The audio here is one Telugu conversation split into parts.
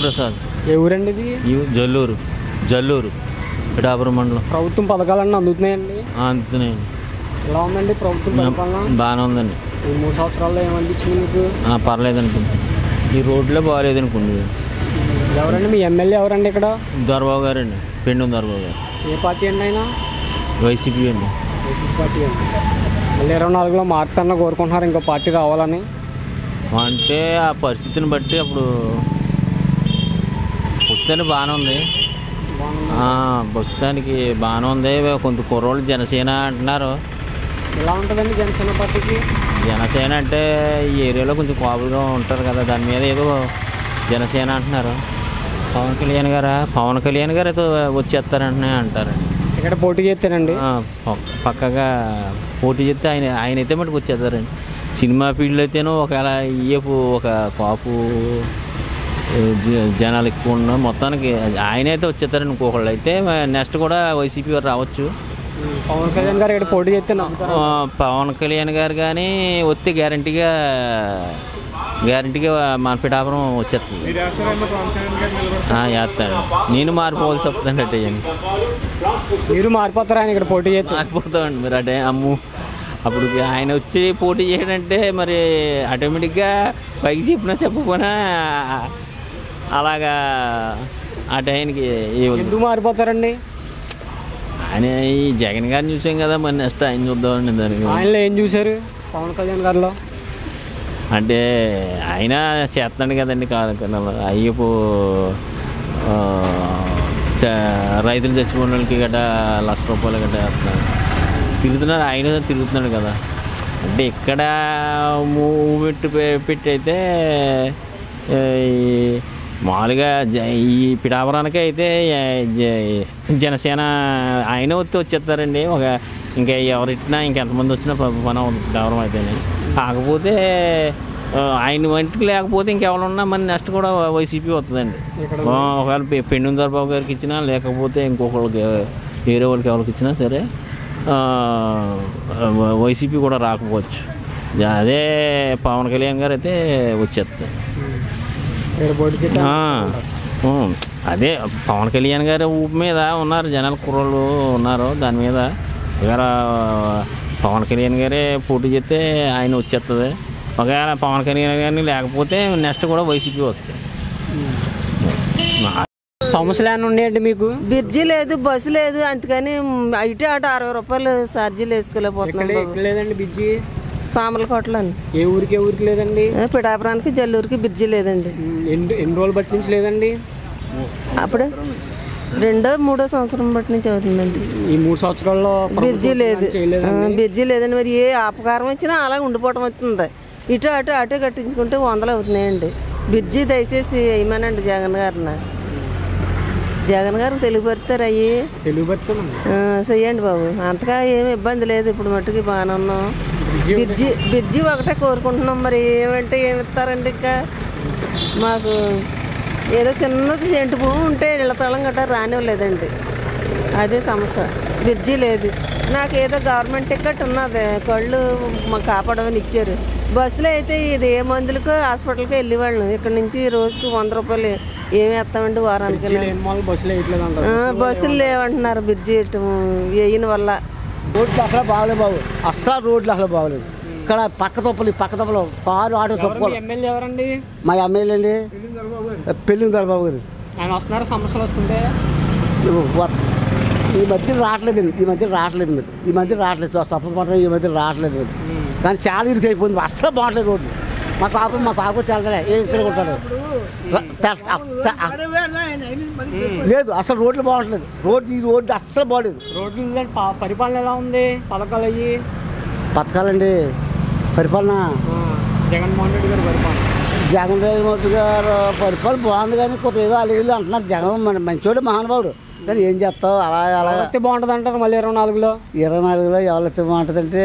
ప్రసాద్ ఏ ఊరండి ఇది ఈ జల్లూరు జల్లూరు పిఠాపురం మండలం ప్రభుత్వం పథకాలన్నీ అందుతున్నాయండి ఆ, అందుతున్నాయండి ఎలా ఉందండి ప్రభుత్వం పరిపాలన బాగానే ఉందండి ఈ మూడు సంవత్సరాల్లో ఏమనిపించింది మీకు ఆ, పర్లేదు అనుకుంటున్నాను ఈ రోడ్లే బాగాలేదు అనుకోండి ఎవరండి మీ ఎమ్మెల్యే ఎవరండి ఇక్కడ దొరబాబు గారు అండి పెండు దొరబాబు గారు ఏ పార్టీ అండి ఆయన వైసీపీ అండి వైసీపీ పార్టీ అండి మళ్ళీ ఇరవై నాలుగులో మార్పు అన్న కోరుకుంటున్నారు ఇంకో పార్టీ రావాలని అంటే ఆ పరిస్థితిని బట్టి అప్పుడు ప్రస్తుతానికి బాగానే ఉంది ఆ, ప్రస్తుతానికి బాగానే ఉంది కొంత కుర్రోళ్ళు జనసేన అంటున్నారు ఎలా ఉంటుందండి జనసేన పార్టీకి జనసేన అంటే ఈ ఏరియాలో కొంచెం కాపులుగా ఉంటారు కదా దాని మీద ఏదో జనసేన అంటున్నారు పవన్ కళ్యాణ్ గారా పవన్ కళ్యాణ్ గారు ఏదో వచ్చేస్తారంటే అంటారండి ఇక్కడ పోటీ చేస్తానండి ఆ, పక్- పక్కగా పోటీ చేస్తే ఆయన ఆయన అయితే మటుకు వచ్చేస్తారండి సినిమా ఫీల్డ్ అయితేనో ఒకవేళ ఇయ్యపు ఒక కాపు ఏ, జ- జనాలు ఎక్కువ ఉన్న మొత్తానికి ఆయన అయితే వచ్చేస్తారండి ఇంకొకళ్ళు అయితే నెక్స్ట్ కూడా వైసీపీ వారు రావచ్చు పవన్ కళ్యాణ్ గారు ఇక్కడ పోటీ చేస్తే నమ్ముతారా? ఆ, పవన్ కళ్యాణ్ గారు కానీ వస్తే గ్యారంటీగా గ్యారంటీగా మన పిఠాపురం వచ్చేస్తుంది ఆ, చేస్తాడు నేను మారిపోవాల్సి వస్తుందండి అంటే ఇవన్నీ. మీరు మారిపోతారా ఆయన ఇక్కడ పోటీ చేస్తే మారిపోతామండి మరి అంటే అమ్ము అప్పుడు ఆయన వచ్చి పోటీ చేయడంటే మరి ఆటోమేటిక్గా పైకి చెప్పినా చెప్పకపోయినా అలాగా ఆ టైంకి ఏ వద్దు. ఎందుకు మారిపోతారండి ఆయన ఈ జగన్ గారిని చూసాం కదా మరి నెక్స్ట్ ఆయన చూద్దామండి దానికి ఆయనలో ఏం చూశారు పవన్ కళ్యాణ్ గారిలో అంటే ఆయన చేస్తున్నాడు కదండి కార్యక్రమాలు అయ్యపు ఆ, చ- రైతులు చచ్చిపోయిన వాళ్ళకి గట్రా లక్ష రూపాయలు గట్రా వేస్తున్నాడు తిరుగుతున్నాడు ఆయన తిరుగుతున్నాడు కదా అంటే ఇక్కడ మూమెంట్ పెట్టి అయితే ఏ, ఈ మామూలుగా జ- ఈ పిఠాపురానికి అయితే ఏ- జ- జనసేన ఆయన వచ్చి వచ్చేస్తారండి ఒక ఇంకా ఎవరిట్టినా ఇంకెంతమంది వచ్చినా ప- పని అవుతుంది పిఠాపురం అయితేనే కాకపోతే ఆ, ఆయన వంటికి లేకపోతే ఇంకెవరున్నా మన నెక్స్ట్ కూడా వైసీపీ వస్తుందండి ఇక్కడ ఆ, ఒకవేళ పె- పెండు దొరబాబు గారికి ఇచ్చినా లేకపోతే ఇంకొకరికి వేరే వాళ్ళకి ఎవరికి ఇచ్చినా సరే ఆ, వైసీపీ కూడా రాకపోవచ్చు అదే పవన్ కళ్యాణ్ గారు అయితే వచ్చేస్తారు ఇక్కడ పోటీ చేస్తే ఆ, ఉం. అదే పవన్ కళ్యాణ్ గారి ఊపు మీద ఉన్నారు జనాల కుర్రోళ్ళు ఉన్నారు దాని మీద ఇవాళ పవన్ కళ్యాణ్ గారే పోటీ చేస్తే ఆయన వచ్చేస్తుంది ఒకవేళ పవన్ కళ్యాణ్ గారిని లేకపోతే నెక్స్ట్ కూడా వైసీపీ వస్తుంది సమస్యలు ఏమైనా ఉన్నాయండి మీకు బ్రిడ్జి లేదు బస్సు లేదు అందుకని ఇటు అటు అరవై రూపాయలు ఛార్జీలు వేసుకోలేకపోతున్నాం ఇక్కడ బాబు ఎక్కడ లేదండి బిజ్జి సామలకోటలో ఏ ఊరికి ఏ ఊరికి లేదండి పిఠాపురానికి జల్లూరుకి బ్రిడ్జి లేదండి ఎన్ని ఎన్ని రోజులు బట్టి నుంచి లేదండి అప్పుడు రెండో మూడో సంవత్సరం బట్టి నుంచి అవుతుందండి ఈ మూడు సంవత్సరాల్లో బ్రిడ్జి లేదు ఆ, చేయలేదండి బ్రిడ్జి లేదండి మరి ఏ అపకారం వచ్చినా అలా ఉండిపోవటం వస్తుంది ఇటు అటు అటు కట్టించుకుంటే వందలు అవుతున్నాయండి బ్రిడ్జి దయచేసి వేయమనండి జగన్ గారిన జగన్ గారు తెలియపరుస్తారు అయ్యి తెలుగు పెడుతున్నాను ఆ, చెయ్యండి బాబు అంతగా ఏమి ఇబ్బంది లేదు ఇప్పుడు మట్టుకి బాగానే ఉన్నాం బ్రిడ్జి బ్రిడ్జి ఒకటే కోరుకుంటున్నాం మరి ఏమంటే ఏమి ఇస్తారండి ఇంకా మాకు ఏదో చిన్నది చెంటు పువ్వు ఉంటే ఇళ్ళ తలం గట్రా రానివ్వలేదండి అదే సమస్య బ్రిడ్జి లేదు నాకు ఏదో గవర్నమెంట్ టికెట్ ఉన్నది కళ్ళు మాకు కాపాడమని ఇచ్చారు బస్సులో అయితే ఇది ఏ మందులకు హాస్పిటల్కి వెళ్ళేవాళ్ళం ఇక్కడ నుంచి రోజుకి వంద రూపాయలు ఏమి వేస్తామండి వారానికి లేని వాళ్ళు బస్సులు వేయట్లేదు అంటారు ఆ, బస్సులు లేవంటున్నారు బ్రిడ్జి వేయటం వేయని వల్ల రోడ్లు అసలు బాగలేదు బాబు అస్సలు రోడ్లు అసలు బాగలేదు ఇక్కడ పక్క తొప్పలు ఈ పక్క తొప్పలు కారు ఆటో ఎవరు తప్పుకోవాలి మీ ఎమ్మెల్యే ఎవరండి మా ఎమ్మెల్యే అండి పెళ్ళిన దొరబాబు గారు ఆయన వస్తున్నారు సమస్యలు వస్తుంటే వ- ఈ మధ్య రావట్లేదండి ఈ మధ్య రావట్లేదు మీరు ఈ మధ్య రావట్లేదు తప్ప పట్టడం ఈ మధ్య రావట్లేదు మీరు కానీ చాలా ఇరుకు అయిపోయింది అస్సలు బాగట్లేదు రోడ్లు మా తాపు మా తాపు తెలగలే ఏ ఇక్కడ ఉంటాడు ర- తె- తె- లేదు అసలు రోడ్లు బాగట్లేదు రోడ్డు ఈ రోడ్డు అస్సలు బాగలేదు రోడ్లు లేని ప- పరిపాలన ఎలా ఉంది పథకాలు అయ్యి బతకాలండి పరిపాలన ఆ, జగన్మోహన్ రెడ్డి గారి పరిపాలన జగన్ రెడ్డి గారు పరిపాలన బాగుంది కానీ కొత్త ఏదో వాళ్ళు వీళ్ళు అంటున్నారు జగన్ మన మంచోడు మహానుభావుడు కానీ ఏం చేస్తావు అలా అలా అయితే బాగుంటుంది అంటారు మళ్ళీ ఇరవై నాలుగులో ఇరవై నాలుగులో ఎవరైతే బాగుంటుందంటే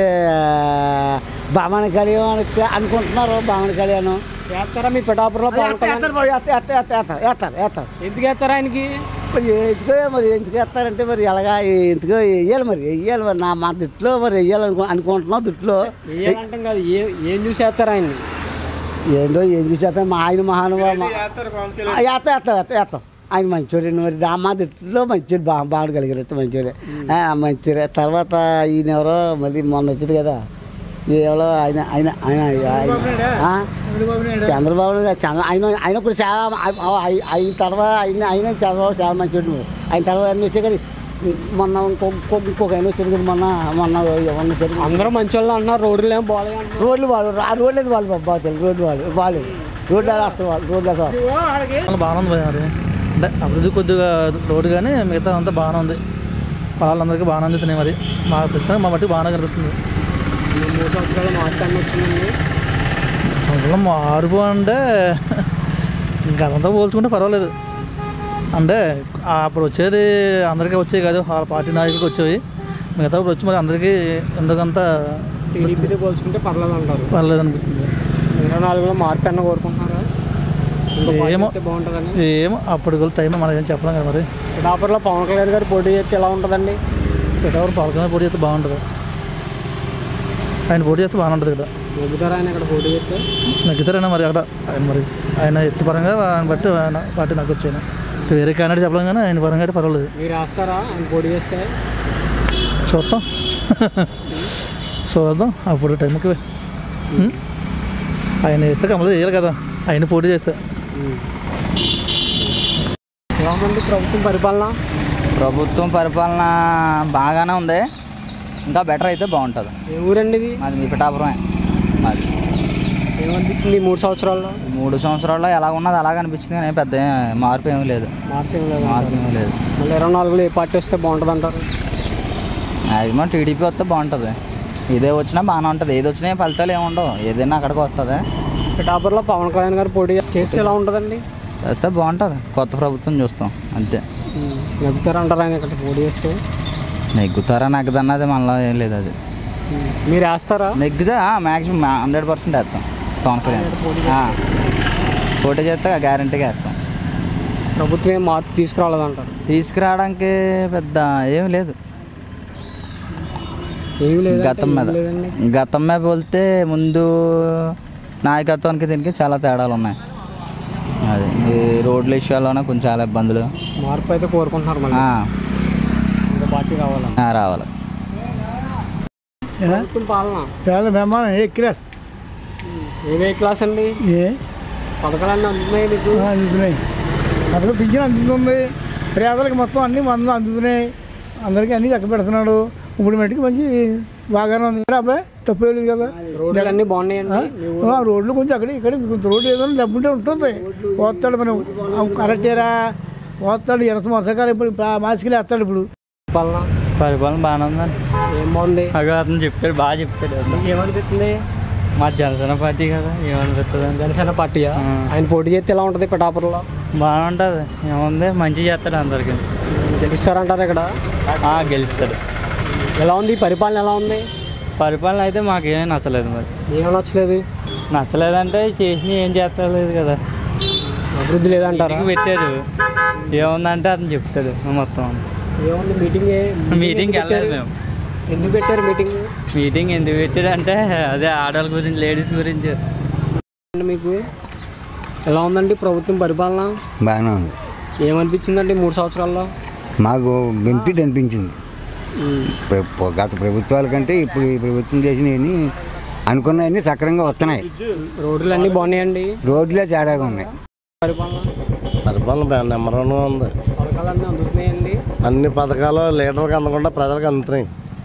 బామణ కళ్యాణ్ అనుకుంటున్నారు బామణ కళ్యాణం వేస్తారా మీ పిఠాపురంలో పవన్ కళ్యాణ్ వేస్తారు బాబు, వేస్తారు, వేస్తారు, వేస్తారు, వేస్తారు, వేస్తారు. ఎందుకు వేస్తారా ఆయనకి మరి ఎందుకో మరి ఎందుకు వేస్తారంటే మరి ఎలాగా ఎందుకో వెయ్యాలి మరి వెయ్యాలి మరి నా మా దుట్లో మరి వెయ్యాలి అనుకో అనుకుంటున్నాం దుట్లో వేయాలంటాం కాదు ఏ ఏం చూసి వేస్తారా ఆయన్ని ఏంటో ఏం చూసేస్తాం మా ఆయన మహానుభావ వేస్తాం వేస్తాం వేస్తాం వేస్తాం ఆయన మంచోడండి మరి దామా తిట్లో మంచోడు బా బాగగలిగారు మంచోడే ఆ, మంచిరే తర్వాత ఈయన ఎవరో మళ్ళీ మొన్న వచ్చాడు కదా ఎవరో ఆయన ఆయన ఆయన ఆయన ఆ? చంద్రబాబు నాయుడు గారు, చంద్ర ఆయన ఆయన కూడా చాలా ఆ- ఆ- ఆయన తర్వాత ఆయన ఆయన చంద్రబాబు చాలా మంచోడు మరి. ఆయన తర్వాత అన్ని వచ్చాయి కానీ మొన్న ఇంకొక ఇంకొక- ఇంకొక ఆయన వచ్చాడు కదా మొన్న మొన్న ఎవరిని వచ్చాడు అందరూ మంచి వాళ్ళు అంటున్నారు రోడ్లు ఏం బాగాలేదు అంటున్నారు రోడ్లు వాళ్ళు ఆ రోడ్లేదు వాళ్ళు బాబా తెలుగు రోడ్లు వాళ్ళు బాగాలేదు రోడ్లు అలా వస్తారు వాళ్ళు రోడ్లు అలా వస్తారు చాలా బాగానే ఉంది భయ మరి అంటే అభివృద్ధి కొద్దిగా రోడ్డు కానీ మిగతా అంతా బాగానే ఉంది వాళ్ళందరికీ బాగానే అందుతున్నాయి మరి మా ప్రస్తుతానికి మా మట్టి బాగానే కనిపిస్తుంది ఈ మూడు సంవత్సరాలు మార్పు అన్న వచ్చిందండి సంవత్సరంలో మార్పు అంటే ఇంకా అదంతా పోల్చుకుంటే పర్వాలేదు అంటే ఆ అప్పుడు వచ్చేది అందరికీ వచ్చేవి కాదు వాళ్ళ పార్టీ నాయకులకు వచ్చేవి మిగతా ఇప్పుడు వచ్చి మరి అందరికీ ఎందుకంత టీడీపీతో పోల్చుకుంటే పర్లేదు అంటారు పర్లేదు అనిపిస్తుంది ఇరవై నాలుగులో మార్పు అన్న కోరుకుంటున్నారా ఇంకో పార్టీ ఏమో. వస్తే బాగుంటుందని ఏం అప్పుడు టైం మనం ఏం చెప్పలేం కదా మరి పిఠాపురంలో పవన్ కళ్యాణ్ గారు పోటీ చేస్తే ఎలా ఉంటుందండి ఎవరు పలకమే పోటీ చేస్తే బాగుంటుంది ఆయన పోటీ చేస్తే బాగానే ఉంటుంది ఇక్కడ నెగ్గుతారా ఆయన ఇక్కడ పోటీ చేస్తే నగ్గుతారైనా మరి అక్కడ ఆయన మరి ఆయన ఎత్తు పరంగా ఆయన బట్టి ఆయన పార్టీ నాకు వచ్చాను వేరే క్యాండిడేట్ చెప్పలేం కానీ ఆయన పరంగా అయితే పర్వాలేదు మీరు వేస్తారా ఆయన పోటీ చేస్తే చూద్దాం చూద్దాం అప్పుడు టైంకి ఉం? ఆయన వేస్తే కమలు వేయాలి కదా ఆయన పోటీ చేస్తే ఎలా ఉందండి ప్రభుత్వం పరిపాలన ప్రభుత్వం పరిపాలన బాగానే ఉంది ఇంకా బెటర్ అయితే బాగుంటుంది ఏ ఊరండి ఇది మాది మీ పిఠాపురమే మాది ఏమనిపించింది ఈ మూడు సంవత్సరాల్లో మూడు సంవత్సరాల్లో ఎలా ఉన్నది అలాగ అనిపించింది కానీ పెద్ద మార్పు ఏమీ లేదు మార్పు ఏం లేదు మార్పు ఏమీ లేదు మళ్ళీ ఇరవై నాలుగులో ఏ పార్టీ వస్తే బాగుంటుంది అంటారు మ్యాక్సిమం టీడీపీ వస్తే బాగుంటుంది ఇదే వచ్చినా బాగానే ఉంటుంది ఏది వచ్చినా ఫలితాలు ఏముండవు ఏదైనా అక్కడికి వస్తుంది పిఠాపురంలో పవన్ కళ్యాణ్ గారు పోటీ చేస్తే ఎలా ఉంటుందండి వస్తే బాగుంటుంది కొత్త ప్రభుత్వం చూస్తాం అంతే నెగ్గుతారంటారా ఆయన ఇక్కడ పోటీ చేస్తే నెగ్గుతారా నెగ్గదన్నది మనలో ఏం లేదు అది మీరు వేస్తారా నెగ్గితే మ్యాక్సిమం హండ్రెడ్ పర్సెంట్ వేస్తాం పవన్ కళ్యాణ్ ఆ. పోటీ చేస్తే గ్యారంటీగా వేస్తాం ప్రభుత్వం ఏం మార్పు తీసుకురాలేదంటారు తీసుకురావడానికి పెద్ద ఏమి లేదు ఏమీ లేదు గతం మీద లేదండి గతం మీద పోలితే ముందు నాయకత్వానికి దీనికి చాలా తేడాలు ఉన్నాయి అది ఈ రోడ్ల విషయాల్లోనే కొంచెం చాలా ఇబ్బందులు మార్పు అయితే కోరుకుంటున్నారు మళ్ళీ ఆ, ఇంకో పార్టీ రావాలని ఆ, రావాలి ప్రభుత్వం పాలన చాలా బ్రహ్మాండం ఏ క్లాస్ ఏవే క్లాస్ అండి ఏ పథకాలన్నీ అందుతున్నాయి మీకు అందుతున్నాయి అసలు పింఛన్ అందుతుంది పేదలకు మొత్తం అన్ని మందులు అందుతున్నాయి అందరికీ అన్ని చక్క పెడుతున్నాడు ఇప్పుడు మట్టికి మంచి బాగానే ఉంది కదా అబ్బాయి తప్పే లేదు కదా రోడ్లు అన్నీ బాగున్నాయండి మీ ఊరు- ఆ రోడ్లు కొంచెం అక్కడ ఇక్కడ కొంచెం రోడ్డు ఏదైనా దెబ్బుంటే ఉంటుంది పోతాడు మనం కరెక్టేరా పోతాడు ఎరస వర్షాకాలం ఇప్పుడు మాసికలు వేస్తాడు ఇప్పుడు పాలన పరిపాలన బాగానే ఉందండి ఏం బాగుంది అగో అతను చెప్తాడు బాగా చెప్తాడు అతను. మీకు ఏమనిపిస్తుంది మా జనసేన పార్టీ కదా ఏమనిపిస్తుంది అండి జనసేన పార్టీయా ఆ. ఆయన పోటీ చేస్తే ఎలా ఉంటుంది పిఠాపురంలో బాగానే ఉంటుంది ఏముంది మంచి చేస్తాడు అందరికి గెలుస్తారంటారు ఇక్కడ ఆ, గెలుస్తాడు ఎలా ఉంది ఈ పరిపాలన ఎలా ఉంది పరిపాలన అయితే మాకేమీ నచ్చలేదు మరి ఏమీ నచ్చలేదు నచ్చలేదంటే చేసిన ఏం చేస్తలేదు కదా అభివృద్ధి లేదంటారా మీటింగ్ పెట్టాడు ఏముందంటే అతను చెప్తాడు మొత్తం ఏముంది మీటింగ్ ఏ- మీటింగ్కి ఎందుకు వెళ్ళలేదు పెట్టారు? మేము ఎందుకు పెట్టారు మీటింగ్ మీటింగ్ ఎందుకు పెట్టాడు అంటే అదే ఆడవాళ్ళ గురించి లేడీస్ గురించి అంటే మీకు ఎలా ఉందండి ప్రభుత్వం పరిపాలన బాగానే ఉంది ఏమనిపించిందండి మూడు సంవత్సరాల్లో మాకు బెనిఫిట్ అనిపించింది ప్ర- ప్ర- గత ప్రభుత్వాల కంటే ఇప్పుడు ఈ ప్రభుత్వం చేసినవన్నీ అనుకున్నవన్నీ సక్రంగా వస్తున్నాయి రోడ్లు అన్నీ బాగున్నాయండి రోడ్లే తేడాగా ఉన్నాయి పరిపాలన పరిపాలన నెంబర్ వన్గా ఉంది పథకాలన్నీ అందుతున్నాయండి అన్ని పథకాలు లీడర్కి అందకుండా ప్రజలకు అందుతున్నాయి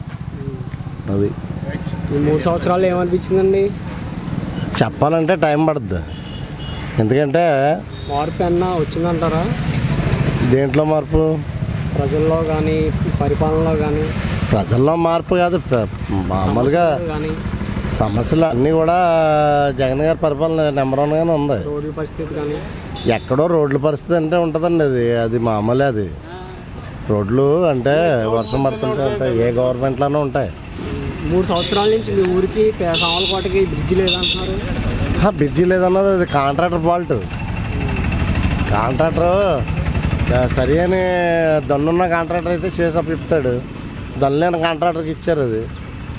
అది ఈ మూడు సంవత్సరాలు ఏమనిపించిందండి చెప్పాలంటే టైం పడుద్ది ఎందుకంటే మార్పు అన్నా వచ్చిందంటారా దేంట్లో మార్పు ప్రజల్లో కానీ పరిపాలనలో కానీ ప్రజల్లో మార్పు కాదు ప్ర- మామూలుగా కానీ సమస్యలు అన్నీ కూడా జగన్ గారి పరిపాలన నెంబర్ వన్గానే ఉంది రోడ్ల పరిస్థితి కానీ ఎక్కడో రోడ్ల పరిస్థితి అంటే ఉంటుందండి అది అది మామూలే అది రోడ్లు అంటే వర్షం పడుతుంటే ఉంటాయి ఏ గవర్నమెంట్లోనే ఉంటాయి మూడు సంవత్సరాల నుంచి మీ ఊరికి పే- సామలకోటకి బ్రిడ్జి లేదంటున్నారు ఆ, బ్రిడ్జి లేదన్నది అది కాంట్రాక్టర్ ఫాల్ట్ కాంట్రాక్టర్ సరి అని దన్నున్న కాంట్రాక్టర్ అయితే చేసి అప్పు చెప్తాడు దన్నులేని కాంట్రాక్టర్కి ఇచ్చారు అది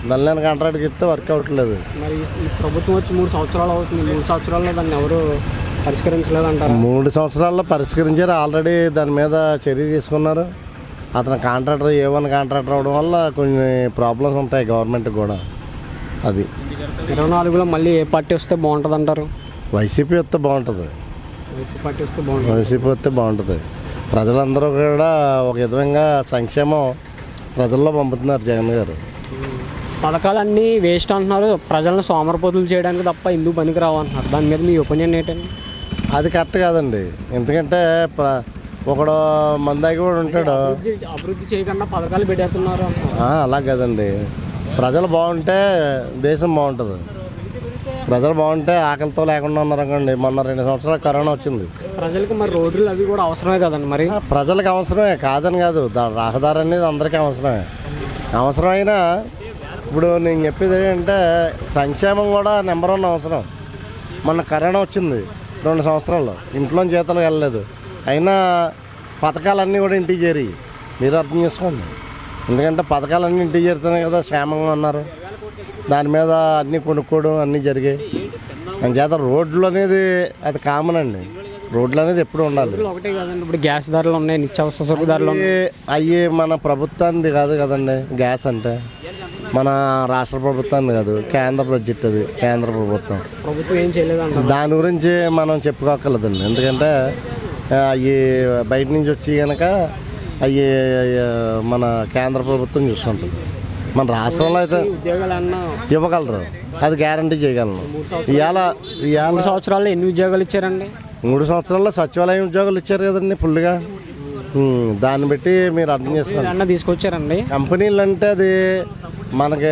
దానిలో కాంట్రాక్ట్కి ఇస్తే వర్క్ అవ్వట్లేదు మరి ఈ ప్రభుత్వం వచ్చి మూడు సంవత్సరాలు అవుతుంది మూడు సంవత్సరాల్లో దాన్ని ఎవరు పరిష్కరించలేదంటారా మూడు సంవత్సరాల్లో పరిష్కరించారు ఆల్రెడీ దాని మీద చర్య తీసుకున్నారు అతను కాంట్రాక్టర్ ఏ వన్ కాంట్రాక్టర్ అవడం వల్ల కొన్ని ప్రాబ్లమ్స్ ఉంటాయి గవర్నమెంట్ కూడా అది ఇరవై నాలుగులో మళ్ళీ ఏ పార్టీ వస్తే బాగుంటుంది అంటారు వైసీపీ వస్తే బాగుంటుంది వైసీపీ పార్టీ వస్తే బాగుంటుంది వైసీపీ వస్తే బాగుంటుంది ప్రజలందరూ కూడా ఒక విధంగా సంక్షేమం ప్రజల్లో పంపుతున్నారు జగన్ గారు పథకాలన్నీ వేస్ట్ అంటున్నారు ప్రజలను సోమరపోతులు చేయడానికి తప్ప ఎందుకు పనికి రావు అంటున్నారు దాని మీద మీ ఒపీనియన్ ఏంటండి అది కరెక్ట్ కాదండి ఎందుకంటే ప్ర ఒకడు మందాకి కూడా ఉంటాడు అభివృద్ధి అభివృద్ధి చేయకుండా పథకాలు పెట్టేస్తున్నారు అంటున్నారు ఆ, అలా కదండి ప్రజలు బాగుంటే దేశం బాగుంటుంది ప్రజలు బాగుంటే ఆకలితో లేకుండా ఉన్నారు అనుకోండి మొన్న రెండు సంవత్సరాలు కరోనా వచ్చింది ప్రజలకు మరి రోడ్లు అవి కూడా అవసరమే కదండి మరి ఆ, ప్రజలకు అవసరమే కాదని కాదు దా- రహదారి అనేది అందరికీ అవసరమే అవసరమైనా ఇప్పుడు నేను చెప్పేది ఏంటంటే సంక్షేమం కూడా నెంబర్ వన్ అవసరం మొన్న కరోనా వచ్చింది రెండు సంవత్సరాలు ఇంట్లో జీతాలు వెళ్ళలేదు అయినా పథకాలన్నీ కూడా ఇంటికి చేరి మీరు అర్థం చేసుకోండి ఎందుకంటే పథకాలన్నీ ఇంటికి చేరుతున్నాయి కదా క్షేమంగా అన్నారు దాని మీద అన్నీ కొనుక్కోవడం అన్నీ జరిగాయి చేత రోడ్లు అనేది అది కామన్ అండి రోడ్లు అనేది ఎప్పుడు ఉండాలి రోడ్లు ఒకటే కదండి ఇప్పుడు గ్యాస్ ధరలు ఉన్నాయి నిత్యావసర సరుకు ధరలు ఉన్నాయి అవి మన ప్రభుత్వానికి కాదు కదండి గ్యాస్ అంటే మన రాష్ట్ర ప్రభుత్వానికి కాదు కేంద్ర బడ్జెట్ అది కేంద్ర ప్రభుత్వం ప్రభుత్వం ఏం చేయలేదు అంటారు దాని గురించి మనం చెప్పుకోగలదండి ఎందుకంటే అవి బయట నుంచి వచ్చి కనుక అవి మన కేంద్ర ప్రభుత్వం చూసుకుంటుంది మన రాష్ట్రంలో అయితే ఉద్యోగాలు అన్నా ఇవ్వగలరు అది గ్యారంటీ చేయగలను ఇవాళ ఇవాళ మూడు సంవత్సరాల్లో ఎన్ని ఉద్యోగాలు ఇచ్చారండి మూడు సంవత్సరాల్లో సచివాలయం ఉద్యోగాలు ఇచ్చారు కదండి ఫుల్గా ఉమ్, దాన్ని బట్టి మీరు అర్థం చేసుకోండి అన్న తీసుకొచ్చారండి కంపెనీలు అంటే అది మనకి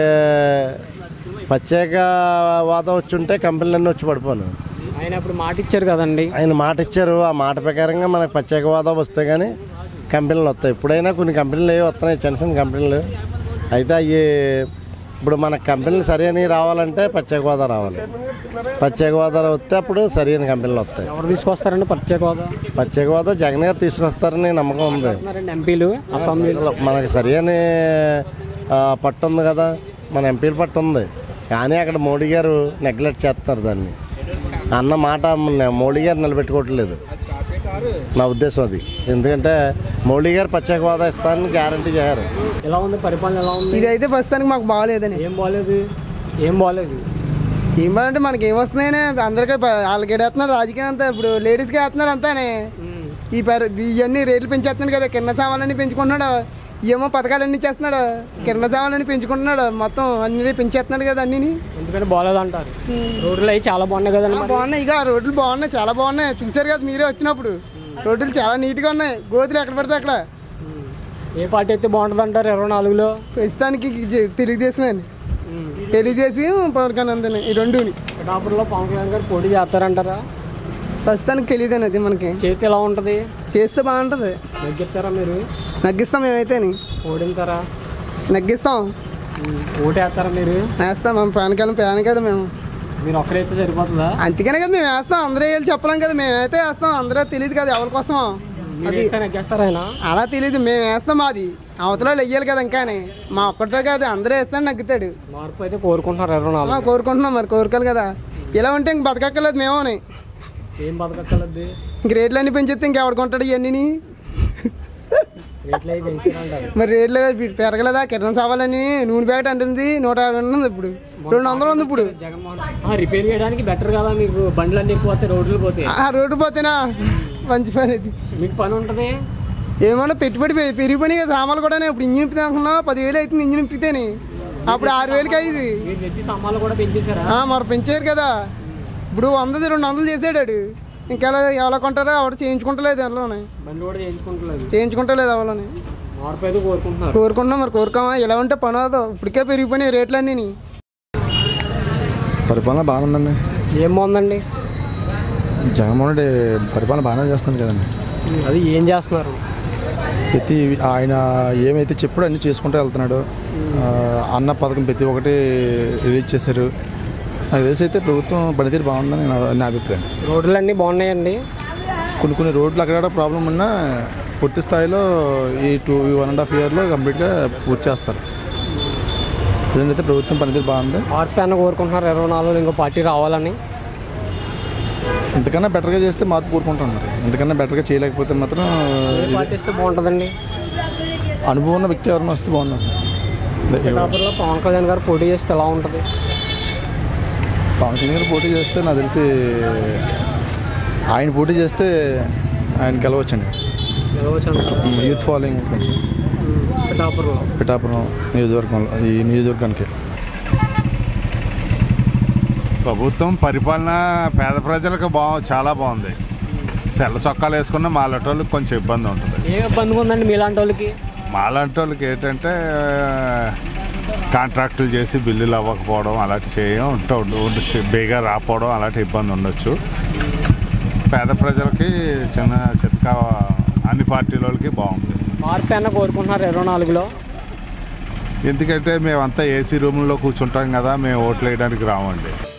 ప్రత్యేక వాదా వచ్చి ఉంటే కంపెనీలన్నీ వచ్చి పడిపోను ఆయన ఇప్పుడు మాట ఇచ్చారు కదండి ఆయన మాట ఇచ్చారు ఆ మాట ప్రకారంగా మనకి ప్రత్యేక వాదా వస్తే కానీ కంపెనీలు వస్తాయి ఇప్పుడైనా కొన్ని కంపెనీలు ఏవి వస్తున్నాయి చిన్న చిన్న కంపెనీలు అయితే అవి ఇప్పుడు మన కంపెనీలు సరైన రావాలంటే ప్రత్యేక హోదా రావాలి ప్రత్యేక హోదా వస్తే అప్పుడు సరైన కంపెనీలు వస్తాయి ఎవరు తీసుకొస్తారండి ప్రత్యేక హోదా ప్రత్యేక హోదా జగన్ గారు తీసుకొస్తారని నమ్మకం ఉంది ఉన్నారండి ఎంపీలు అసెంబ్లీలో మనకి సరైన ఆ, పట్టు ఉంది కదా మన ఎంపీల పట్టు ఉంది కానీ అక్కడ మోడీ గారు నెగ్లెక్ట్ చేస్తున్నారు దాన్ని అన్న మాట మ- మోడీ గారు నిలబెట్టుకోవట్లేదు నా ఉద్దేశం అది ఎందుకంటే మోడీ గారు ప్రత్యేక హోదా ఇస్తారని గ్యారంటీ చేశారు ఎలా ఉంది పరిపాలన ఎలా ఉంది ఇదైతే ప్రస్తుతానికి మాకు బాగాలేదని ఏం బాగాలేదు ఏం బాగాలేదు ఏం బాగుంటే మనకి ఏం వస్తున్నాయని అందరికీ ప- వాళ్ళకి వేస్తున్నారు రాజకీయం అంతా ఇప్పుడు లేడీస్కి వేస్తున్నారు అంతానే ఈ పరి ఇవన్నీ రేట్లు పెంచేస్తున్నాడు కదా కింద సామాన్లన్నీ పెంచుకుంటున్నాడు ఏమో పథకాలన్నీ చేస్తున్నాడు కింద సామాన్లన్నీ పెంచుకుంటున్నాడు మొత్తం అన్ని పెంచేస్తున్నాడు కదా అన్నీ ఎందుకంటే బాగాలేదు అంటారు రోడ్లు అవి చాలా బాగున్నాయి కదండి మరి. బాగున్నాయి ఇక రోడ్లు బాగున్నాయి చాలా బాగున్నాయి చూసారు కదా మీరే వచ్చినప్పుడు రోడ్లు చాలా నీట్గా ఉన్నాయి గోతులు ఎక్కడ పడితే అక్కడ ఏ పార్టీ అయితే బాగుంటుంది అంటారు ఇరవై నాలుగులో ప్రస్తుతానికి జ- తెలుగుదేశం అండి తెలుగుదేశం పవన్ కళ్యాణ్ అంతనే ఈ రెండుని పిఠాపురంలో పవన్ కళ్యాణ్ గారు పోటీ చేస్తారంటారా ప్రస్తుతానికి తెలియదండి అది మనకి చేతి ఎలా ఉంటుంది చేస్తే బాగుంటుంది నగ్గిస్తారా మీరు నగ్గిస్తాం మేమైతే ఓడింతారా నగ్గిస్తాం ఓటేస్తారా మీరు వేస్తాం మనం ప్రాణకాలం ప్రాణ కదా మేము మీరు ఒక్కరైతే సరిపోతుందా అందుకనే కదా మేము వేస్తాం అందరూ వెళ్ళి చెప్పలేం కదా మేమైతే వేస్తాం అందరూ తెలియదు కదా ఎవరి కోసం మీరు వేస్తే నగ్గేస్తారా ఆయన అలా తెలియదు మేము వేస్తాం అది అవతల వాళ్ళు వెయ్యాలి కదా ఇంకానే మా ఒక్కటితో కాదు అందరూ వేస్తాను నగ్గుతాడు మార్పు అయితే కోరుకుంటున్నారు ఇరవై ఆ, నాలుగు కోరుకుంటున్నాం మరి కోరుకోవాలి కదా ఇలా ఉంటే ఇంక బతకక్కర్లేదు మేమోని ఏం బతకక్కలద్ది ఇంక రేట్లు అన్ని పెంచేస్తే ఇంకెవడు కొంటాడు ఇవన్నీ రేట్లు అవి పెంచారంటారు మరి రేట్లు పెరగలేదా కిరణం సావాలని నూనె ప్యాకెట్ అంటుంది నూట యాభై ఉంది ఇప్పుడు రెండు వందలు ఉంది ఇప్పుడు జగన్మోహన్ ఆ, రిపేర్ చేయడానికి బెటర్ కదా మీకు బండ్లు అన్ని ఎక్కువ వస్తాయి రోడ్లు పోతాయి ఆ రోడ్డు పోతేనా మంచి పని అది మీకు పని ఉంటుంది ఏమన్నా పెట్టుబడి పె- పెరిగిపోయినాయి కదా సామాన్లు కూడా ఇప్పుడు ఇంజిన్ నింపితే అనుకున్నా పదివేలు అవుతుంది ఇంజిన్ నింపితేనే అప్పుడు ఆరు వేలకి అయ్యింది మీరు తెచ్చి సామాన్లు కూడా పెంచేశారా ఆ, మరి పెంచారు కదా ఇప్పుడు వందది రెండు వందలు చేసాడు వాడు. ఇంకా ఎలా ఎలా కొంటారో ఆవిడ చేయించుకుంటలేదు ఎవరిలోనే బండి కూడా చేయించుకుంటలేదు చేయించుకుంటలేదు ఎవరిలోనే మార్పు అయితే కోరుకుంటున్నారు కోరుకుంటున్నాం మరి కోరుకోమా ఇలా ఉంటే పని అవదు ఇప్పటికే పెరిగిపోయినాయి రేట్లన్నీ పరిపాలన బాగానే ఉందండి ఏం బాగుందండి జగన్మోహన్ రెడ్డి పరిపాలన బాగానే చేస్తున్నాడు కదండి అది ఏం చేస్తున్నారు ప్రతి ఆయన ఏమైతే చెప్పాడో అన్నీ చేసుకుంటూ వెళ్తున్నాడు ఆ, అన్న పథకం ప్రతి ఒక్కటి రిలీజ్ చేశారు నాకు తెలిసి అయితే ప్రభుత్వం పనితీరు బాగుందని నా నా అభిప్రాయం రోడ్లు అన్నీ బాగున్నాయండి కొన్ని కొన్ని రోడ్లు అక్కడ ప్రాబ్లం ఉన్నా పూర్తి స్థాయిలో ఈ టూ వన్ అండ్ హాఫ్ ఇయర్లో కంప్లీట్గా పూర్తి చేస్తారు ప్రజెంట్ అయితే ప్రభుత్వం పనితీరు బాగుంది మార్పు అన్న కోరుకుంటున్నారు ఇరవై నాలుగులో ఇంకో పార్టీ రావాలని ఇంతకన్నా బెటర్గా చేస్తే మార్పు కోరుకుంటున్నారు ఇంతకన్నా బెటర్గా చేయలేకపోతే మాత్రం ఏ పార్టీ ఇస్తే బాగుంటుందండి అనుభవం ఉన్న వ్యక్తి ఎవరైనా వస్తే బాగున్నారు పిఠాపురంలో పవన్ కళ్యాణ్ గారు పోటీ చేస్తే ఎలా ఉంటుంది పవన్ కళ్యాణ్ గారు పోటీ చేస్తే నాకు తెలిసి ఆయన పోటీ చేస్తే ఆయన గెలవచ్చండి గెలవచ్చు అంటారా? యూత్ ఫాలోయింగ్ కొంచెం పిఠాపురంలో పిఠాపురం నియోజకవర్గంలో ఈ నియోజకవర్గానికి ప్రభుత్వం పరిపాలన పేద ప్రజలకు బా చాలా బాగుంది తెల్ల చొక్కాలు వేసుకున్న మాలాటోళ్ళకి కొంచెం ఇబ్బంది ఉంటుంది ఏ ఇబ్బంది ఉందండి మీలాంటి వాళ్ళకి మాలాంటి వాళ్ళకి ఏంటంటే కాంట్రాక్టులు చేసి బిల్లులు అవ్వకపోవడం అలాంటి చేయం ఉంట- ఉండొచ్చు బేగా రాకపోవడం అలాంటి ఇబ్బంది ఉండొచ్చు పేద ప్రజలకి చిన్న చిత్క అన్ని పార్టీల వాళ్ళకి బాగుంది మార్పు అన్న కోరుకుంటున్నారు ఇరవై నాలుగులో ఎందుకంటే మేమంతా ఏసీ రూమ్లో కూర్చుంటాం కదా మేము ఓట్లు వేయడానికి రామండి